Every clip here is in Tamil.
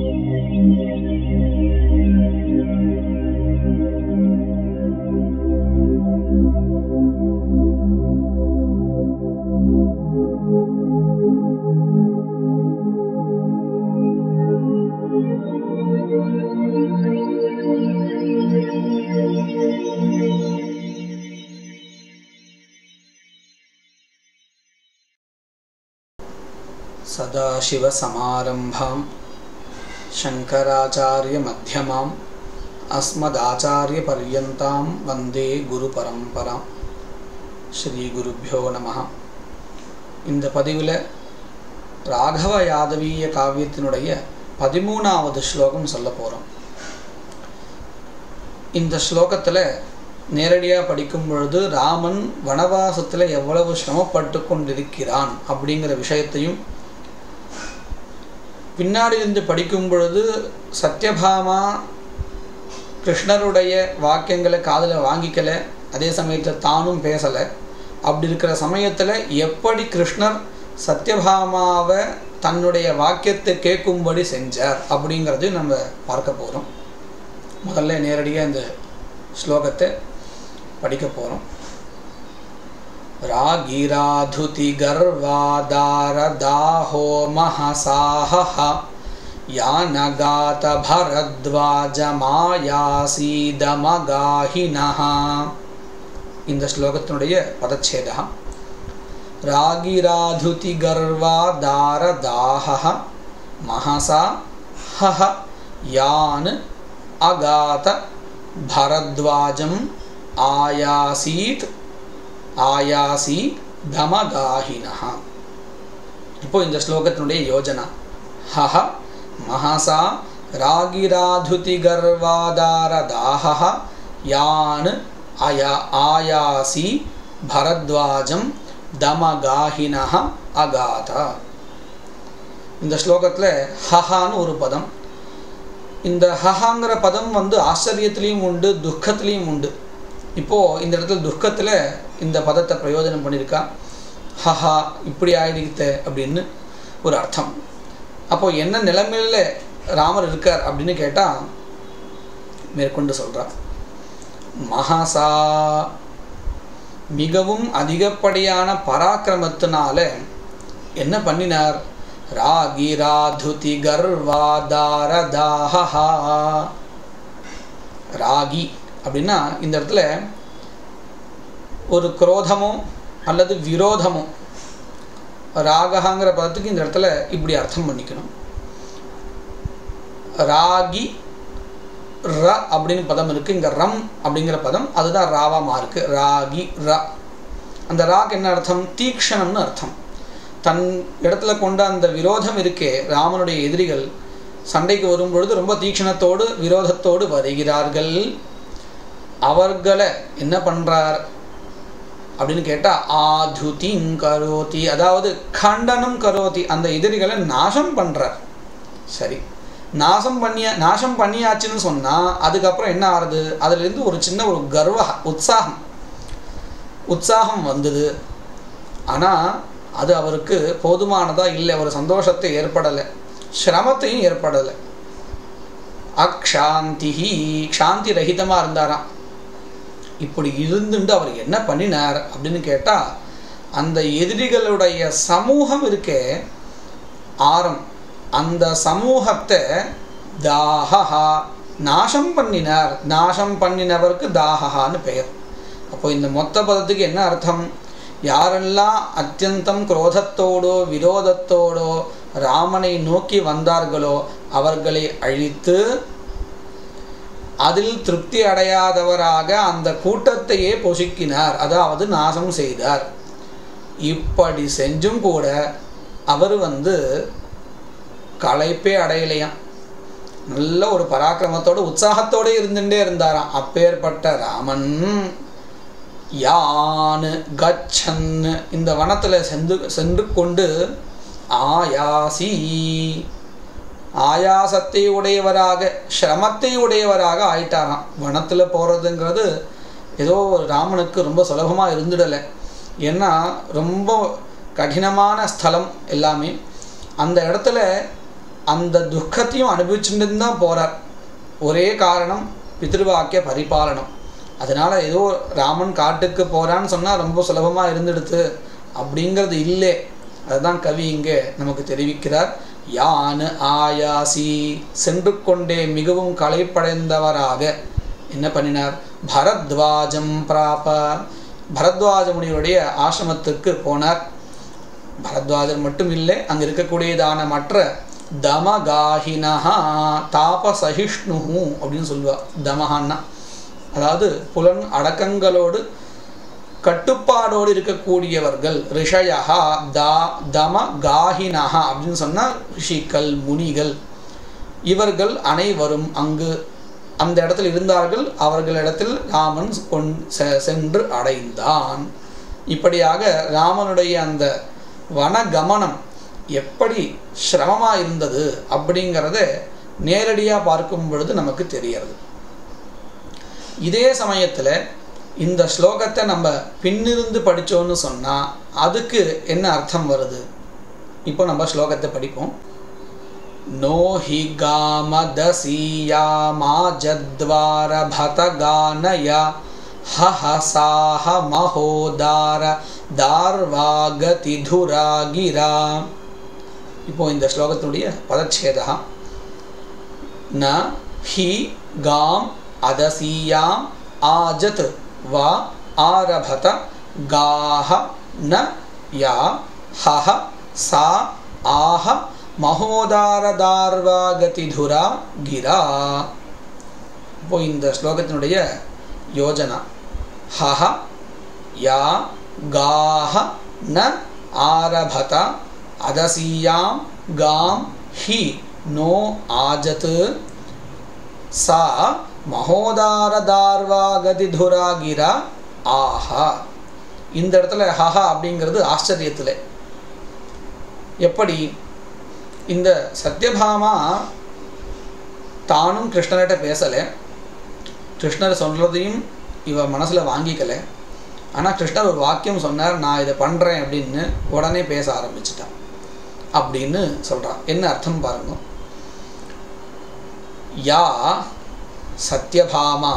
सदाशिवसमारम्भां शङ्कराचार्यमध्यमाम् अस्मदाचार्यपर्यन्तां वन्दे குருபரம்பராம் ஸ்ரீ குருப்பியோ நம இந்த பதிவில் ராகவ யாதவீய காவியத்தினுடைய பதிமூணாவது ஸ்லோகம் சொல்ல போகிறோம் இந்த ஸ்லோகத்தில் நேரடியாக படிக்கும் பொழுது ராமன் வனவாசத்தில் எவ்வளவு சிரமப்பட்டு கொண்டிருக்கிறான் அப்படிங்கிற விஷயத்தையும் பின்னாடி இருந்து படிக்கும் பொழுது சத்யபாமா கிருஷ்ணருடைய வாக்கியங்களை காதில் வாங்கிக்கல அதே சமயத்தில் தானும் பேசலை அப்படி இருக்கிற சமயத்தில் எப்படி கிருஷ்ணர் சத்யபாமாவை தன்னுடைய வாக்கியத்தை கேட்கும்படி செஞ்சார் அப்படிங்கிறது நம்ம பார்க்க போகிறோம் முதல்ல நேரடியாக இந்த ஸ்லோகத்தை படிக்க போகிறோம் रागिराधुतिगर्वादारदाहो महसाहः यानगातभरद्वाजमायासीदमगाहिनः இந்த ஸ்லோகத்தினுடைய பதச்சேதா ராகிராதுதிகர்வாதாரதாஹ மகசா ஹஹ யான் அகாத பரத்வாஜம் ஆயாசீத் ஆயாசி தமகாஹினஹா இப்போ இந்த ஸ்லோகத்தினுடைய யோஜனா ஹஹ மகசா ராகிராதுதி கர்வாதாரதாஹ யான் அயா ஆயாசி பரத்வாஜம் தமகாஹினஹ அகாதா இந்த ஸ்லோகத்தில் ஹஹான்னு ஒரு பதம் இந்த ஹஹாங்கிற பதம் வந்து ஆச்சரியத்துலேயும் உண்டு துக்கத்துலேயும் உண்டு இப்போது இந்த இடத்துல துக்கத்தில் இந்த பதத்தை பிரயோஜனம் பண்ணியிருக்கா ஹஹா இப்படி ஆயிடுத்த அப்படின்னு ஒரு அர்த்தம் அப்போது என்ன நிலைமையில் ராமர் இருக்கார் அப்படின்னு கேட்டால் மேற்கொண்டு சொல்கிறார் மகாசா மிகவும் அதிகப்படியான பராக்கிரமத்தினால என்ன பண்ணினார் ராகி ராதுதி கர்வாதாரதாஹா ராகி அப்படின்னா இந்த இடத்துல ஒரு குரோதமோ அல்லது விரோதமோ ராகஹாங்கிற பதத்துக்கு இந்த இடத்துல இப்படி அர்த்தம் பண்ணிக்கணும் ராகி ர அப்படின்னு பதம் இருக்குது இங்கே ரம் அப்படிங்கிற பதம் அதுதான் ராவாமா இருக்குது ராகி ர அந்த ராக் என்ன அர்த்தம் தீக்ஷணம்னு அர்த்தம் தன் இடத்துல கொண்ட அந்த விரோதம் இருக்கே ராமனுடைய எதிரிகள் சண்டைக்கு வரும்பொழுது ரொம்ப தீக்ஷணத்தோடு விரோதத்தோடு வருகிறார்கள் அவர்களை என்ன பண்ணுறார் அப்படின்னு கேட்டால் ஆதுதி கரோதி அதாவது கண்டனம் கரோதி அந்த எதிரிகளை நாசம் பண்ணுறார் சரி நாசம் பண்ணிய நாசம் பண்ணியாச்சுன்னு சொன்னால் அதுக்கப்புறம் என்ன ஆறுது அதுலேருந்து ஒரு சின்ன ஒரு கர்வ உற்சாகம் உற்சாகம் வந்தது ஆனால் அது அவருக்கு போதுமானதாக இல்லை ஒரு சந்தோஷத்தை ஏற்படலை சிரமத்தையும் ஏற்படலை அக்ஷாந்தி க்ஷாந்தி ரஹிதமாக இருந்தாராம் இப்படி இருந்துட்டு அவர் என்ன பண்ணினார் அப்படின்னு கேட்டால் அந்த எதிரிகளுடைய சமூகம் இருக்கே ஆரம் அந்த சமூகத்தை தாஹா நாசம் பண்ணினார் நாசம் பண்ணினவருக்கு தாஹான்னு பெயர் அப்போ இந்த மொத்த பதத்துக்கு என்ன அர்த்தம் யாரெல்லாம் அத்தியந்தம் குரோதத்தோடோ விரோதத்தோடோ ராமனை நோக்கி வந்தார்களோ அவர்களை அழித்து அதில் திருப்தி அடையாதவராக அந்த கூட்டத்தையே பொசுக்கினார் அதாவது நாசம் செய்தார் இப்படி செஞ்சும் கூட அவர் வந்து களைப்பே அடையலையாம் நல்ல ஒரு பராக்கிரமத்தோடு உற்சாகத்தோடு இருந்துட்டே இருந்தாராம் அப்பேற்பட்ட ராமன் யான் கச்சன் இந்த வனத்தில் சென்று சென்று கொண்டு ஆயாசி ஆயாசத்தை உடையவராக சிரமத்தை உடையவராக ஆயிட்டாராம் வனத்தில் போகிறதுங்கிறது ஏதோ ராமனுக்கு ரொம்ப சுலபமாக இருந்துடலை ஏன்னா ரொம்ப கடினமான ஸ்தலம் எல்லாமே அந்த இடத்துல அந்த துக்கத்தையும் அனுபவிச்சுட்டு தான் போகிறார் ஒரே காரணம் பித்ருவாக்கிய பரிபாலனம் அதனால் ஏதோ ராமன் காட்டுக்கு போகிறான்னு சொன்னால் ரொம்ப சுலபமாக இருந்துடுத்து அப்படிங்கிறது இல்லை அதுதான் கவி இங்கே நமக்கு தெரிவிக்கிறார் யானு ஆயாசி சென்று கொண்டே மிகவும் களைப்படைந்தவராக என்ன பண்ணினார் பரத்வாஜம் பிராப பரத்வாஜ முனிவருடைய ஆசிரமத்துக்கு போனார் பரத்வாஜர் மட்டும் இல்லை அங்கே இருக்கக்கூடியதான மற்ற தமகாஹினஹா தாபசகிஷ்ணு அப்படின்னு சொல்லுவா தமஹான்னா அதாவது புலன் அடக்கங்களோடு கட்டுப்பாடோடு இருக்கக்கூடியவர்கள் ரிஷயா தா தம காஹினஹா அப்படின்னு சொன்னால் ரிஷிகள் முனிகள் இவர்கள் அனைவரும் அங்கு அந்த இடத்தில் இருந்தார்கள் அவர்களிடத்தில் ராமன் கொண் செ- சென்று அடைந்தான் இப்படியாக ராமனுடைய அந்த வனகமனம் எப்படி சிரமமாக இருந்தது அப்படிங்கிறத நேரடியாக பார்க்கும் பொழுது நமக்கு தெரியறது இதே சமயத்தில் இந்த ஸ்லோகத்தை நம்ம பின்னிருந்து படித்தோன்னு சொன்னால் அதுக்கு என்ன அர்த்தம் வருது இப்போ நம்ம ஸ்லோகத்தை படிப்போம் नो हि गामदसीयामाजद्वारभतगानया हहसाह महोदार दार्वागतिधुरा गिरा இப்போ இந்த ஸ்லோகத்தினுடைய பதச்சேதா ந ஹி காம் அதசீயாம் ஆஜத் வா ஆரபத காஹ ந யா ஹஹ சா ஆஹ மகோதாரதார்வாகதிதுரா கிரா இப்போ இந்த ஸ்லோகத்தினுடைய யோஜனா ஹஹ யா காஹ ந ஆரபத அதசீயாம் காம் ஹி நோ ஆஜத் சா மகோதாரதார்வாகதிதுரா கிரா ஆஹா இந்த இடத்துல ஹஹா அப்படிங்கிறது ஆச்சரியத்தில் எப்படி இந்த சத்யபாமா தானும் கிருஷ்ணர்கிட்ட பேசலை கிருஷ்ணர் சொல்கிறதையும் இவ மனசில் வாங்கிக்கல ஆனால் கிருஷ்ணர் ஒரு வாக்கியம் சொன்னார் நான் இதை பண்ணுறேன் அப்படின்னு உடனே பேச ஆரம்பிச்சிட்டான் அப்படின்னு சொல்கிறான் என்ன அர்த்தம் பாருங்க யா சத்யபாமா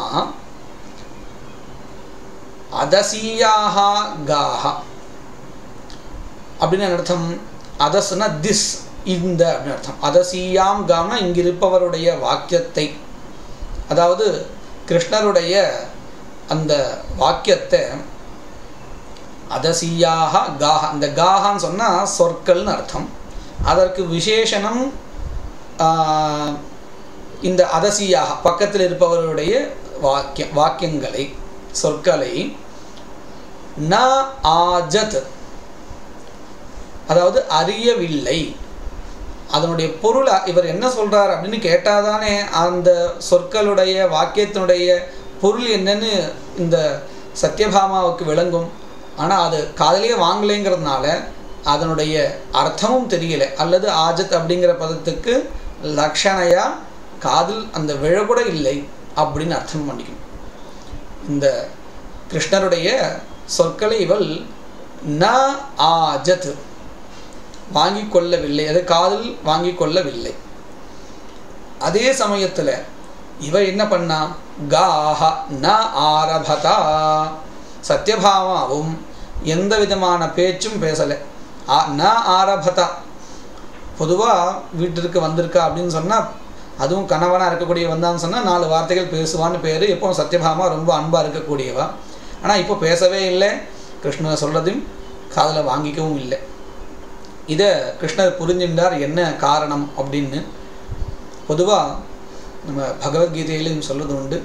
அதசீயாக காஹ அப்படின்னு என்ன அர்த்தம் அதஸ்னா திஸ் இந்த அப்படின்னு அர்த்தம் அதசீயாம் காம்னா இங்கிருப்பவருடைய வாக்கியத்தை அதாவது கிருஷ்ணருடைய அந்த வாக்கியத்தை அதசீயாக காஹ அந்த காஹான்னு சொன்னால் சொற்கள்னு அர்த்தம் அதற்கு விசேஷனம் ஆஹ், இந்த அதசீயாக பக்கத்தில் இருப்பவருடைய வாக்கியம் வாக்கியங்களை சொற்களை ந ஆஜத் அதாவது அறியவில்லை அதனுடைய பொருள் இவர் என்ன சொல்றார் அப்படின்னு கேட்டாதானே அந்த சொற்களுடைய வாக்கியத்தினுடைய பொருள் என்னன்னு இந்த சத்யபாமாவுக்கு விளங்கும் ஆனால் அது காதலியே வாங்கலைங்கிறதுனால அதனுடைய அர்த்தமும் தெரியல அல்லது ஆஜத் அப்படிங்கிற பதத்துக்கு லக்ஷணையா காதில் அந்த விழக்கூட இல்லை அப்படின்னு அர்த்தம் பண்ணிக்கணும் இந்த கிருஷ்ணருடைய சொற்களை இவள் ந ஆஜத் வாங்கி கொள்ளவில்லை அது காதில் வாங்கி கொள்ளவில்லை அதே சமயத்தில் இவ என்ன பண்ணா காஹ ந ஆரபதா சத்யபாமாவும் எந்த விதமான பேச்சும் பேசலை ஆ ந ஆரபதா பொதுவாக வீட்டிற்கு வந்திருக்கா அப்படின்னு சொன்னால் அதுவும் கணவனாக இருக்கக்கூடிய வந்தான்னு சொன்னால் நாலு வார்த்தைகள் பேசுவான்னு பேர் எப்போ சத்யபாமா ரொம்ப அன்பாக இருக்கக்கூடியவா ஆனால் இப்போ பேசவே இல்லை கிருஷ்ணர் சொல்கிறதையும் காதில் வாங்கிக்கவும் இல்லை இதை கிருஷ்ணர் புரிஞ்சின்றார் என்ன காரணம் அப்படின்னு பொதுவாக நம்ம பகவத்கீதையிலையும் சொல்வது உண்டு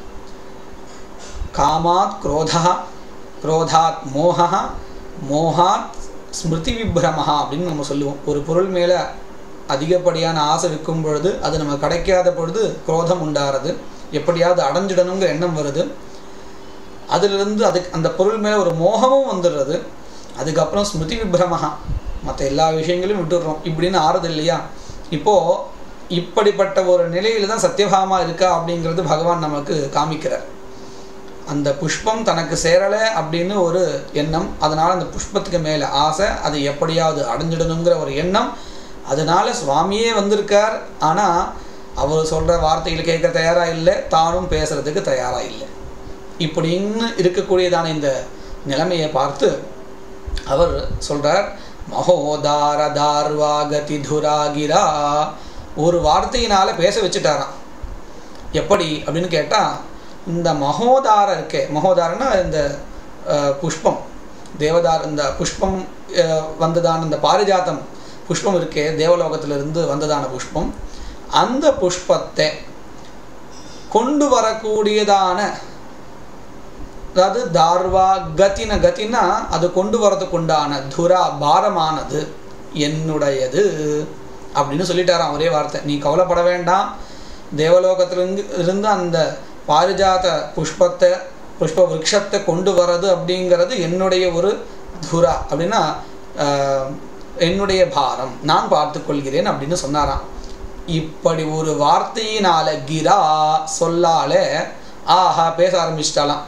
காமாத் குரோதா குரோதாத் மோகா மோகாத் ஸ்மிருதி விப்ரமஹா அப்படின்னு நம்ம சொல்லுவோம் ஒரு பொருள் மேலே அதிகப்படியான ஆசை விற்கும் பொழுது அது நம்ம கிடைக்காத பொழுது குரோதம் உண்டாகிறது எப்படியாவது அடைஞ்சிடணுங்கிற எண்ணம் வருது அதிலிருந்து அதுக்கு அந்த பொருள் மேலே ஒரு மோகமும் வந்துடுறது அதுக்கப்புறம் ஸ்மிருதி விப்ரமஹா மற்ற எல்லா விஷயங்களையும் விட்டுடுறோம் இப்படின்னு ஆறுது இல்லையா இப்போது இப்படிப்பட்ட ஒரு நிலையில் தான் சத்யபாமா இருக்கா அப்படிங்கிறது பகவான் நமக்கு காமிக்கிறார் அந்த புஷ்பம் தனக்கு சேரலை அப்படின்னு ஒரு எண்ணம் அதனால் அந்த புஷ்பத்துக்கு மேலே ஆசை அது எப்படியாவது அடைஞ்சிடணுங்கிற ஒரு எண்ணம் அதனால சுவாமியே வந்திருக்கார் ஆனால் அவர் சொல்கிற வார்த்தைகள் கேட்க தயாராக இல்லை தானும் பேசுறதுக்கு தயாராக இல்லை இப்படின்னு இருக்கக்கூடியதான இந்த நிலைமையை பார்த்து அவர் சொல்றார் மகோதார தார்வா கதி துராகிரா ஒரு வார்த்தையினால பேச வச்சுட்டாராம் எப்படி அப்படின்னு கேட்டால் இந்த மகோதார இருக்கே மகோதாரன்னா இந்த அஹ், புஷ்பம் தேவதார் இந்த புஷ்பம் அஹ், வந்ததான இந்த பாரிஜாத்தம் புஷ்பம் இருக்கே தேவலோகத்திலிருந்து வந்ததான புஷ்பம் அந்த புஷ்பத்தை கொண்டு வரக்கூடியதான அதாவது தார்வா கத்தின கத்தினா அது கொண்டு வரதுக்கு உண்டான துரா பாரமானது என்னுடையது அப்படின்னு சொல்லிட்டாராம் ஒரே வார்த்தை நீ கவலைப்பட வேண்டாம் தேவலோகத்திலிருந்து இருந்து அந்த பாரிஜாத புஷ்பத்தை புஷ்ப விருட்சத்தை கொண்டு வர்றது அப்படிங்கிறது என்னுடைய ஒரு துரா அப்படின்னா ஆஹ், என்னுடைய பாரம் நான் பார்த்துக்கொள்கிறேன் அப்படின்னு சொன்னாராம் இப்படி ஒரு வார்த்தையினால கிரா சொல்லால ஆஹா பேச ஆரம்பிச்சிட்டாலாம்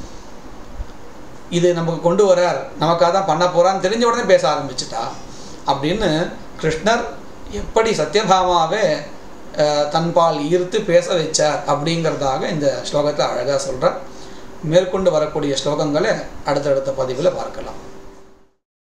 இது நமக்கு கொண்டு வரார் நமக்காக தான் பண்ண போறான்னு தெரிஞ்ச உடனே பேச ஆரம்பிச்சிட்டா அப்படின்னு கிருஷ்ணர் எப்படி சத்யபாமாவை அஹ், தன்பால் ஈர்த்து பேச வச்சார் அப்படிங்கிறதாக இந்த ஸ்லோகத்தை அழகாக சொல்கிறார் மேற்கொண்டு வரக்கூடிய ஸ்லோகங்களை அடுத்தடுத்த பதிவில் பார்க்கலாம்